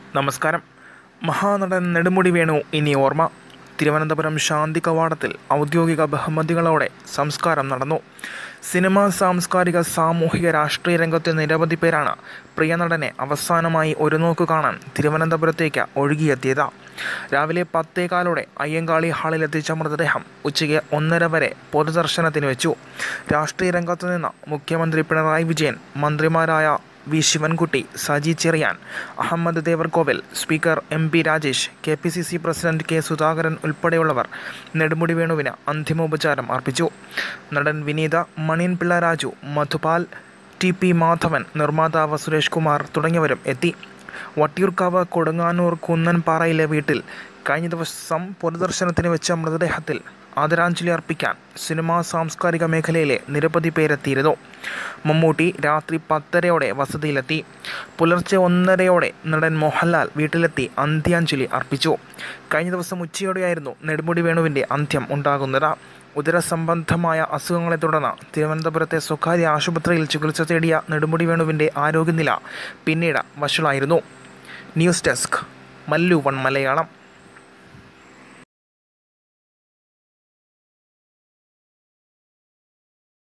നമസ്കാരം മഹാനടൻ നെടുമുടി വേണു ഇനി ഓർമ്മ തിരുവനന്തപുരം ശാന്തി കവാടത്തിൽ ഔദ്യോഗിക ബഹുമതികളോടെ സംസ്കാരം നടന്നു സിനിമാ സാംസ്കാരിക സാമൂഹിക രാഷ്ട്രീയ രംഗത്തെ നിരവധി പേരാണ് പ്രിയനടനെ അവസാനമായി ഒരു നോക്ക് കാണാൻ തിരുവനന്തപുരത്തേക്ക് ഒഴുകിയെത്തിയത് രാവിലെ പത്തേകാലോടെ അയ്യങ്കാളി ഹാളിലെത്തിച്ച മൃതദേഹം ഉച്ചയ്ക്ക് ഒന്നര വരെ പൊതുദർശനത്തിന് വെച്ചു രാഷ്ട്രീയ രംഗത്ത് നിന്ന് മുഖ്യമന്ത്രി പിണറായി വിജയൻ മന്ത്രിമാരായ V Sivankutty Saji Cherian Ahammed Devarkovil speaker M P Rajesh K P C C president K Sudhakaran ഉൾപ്പെടെയുള്ളവർ നെടുമുടി വേണുവിന് അന്തിമോപചാരം അർപ്പിച്ചു നടൻ വിനീത മണിയൻ പിള്ള രാജു മധുപാൽ ടി പി മാധവൻ നിർമ്മാതാവ് സുരേഷ് കുമാർ തുടങ്ങിയവരും എത്തി വട്ടിയൂർക്കാവ് കൊടുങ്ങാനൂർ കുന്നൻപാറയിലെ വീട്ടിൽ കഴിഞ്ഞ ദിവസം പൊതുദർശനത്തിന് വെച്ച മൃതദേഹത്തിൽ ആദരാഞ്ജലി അർപ്പിക്കാൻ സിനിമാ സാംസ്കാരിക മേഖലയിലെ നിരവധി പേരെത്തിയിരുന്നു മമ്മൂട്ടി രാത്രി പത്തരയോടെ വസതിയിലെത്തി പുലർച്ചെ ഒന്നരയോടെ നടൻ മോഹൻലാൽ വീട്ടിലെത്തി അന്ത്യാഞ്ജലി അർപ്പിച്ചു കഴിഞ്ഞ ദിവസം ഉച്ചയോടെയായിരുന്നു നെടുമുടി വേണുവിൻ്റെ അന്ത്യം ഉണ്ടാകുന്നത് ഉദരസംബന്ധമായ അസുഖങ്ങളെ തുടർന്ന് തിരുവനന്തപുരത്തെ സ്വകാര്യ ആശുപത്രിയിൽ ചികിത്സ തേടിയ നെടുമുടി വേണുവിൻ്റെ ആരോഗ്യനില പിന്നീട് വഷളായിരുന്നു news desk Mallu one Malayalam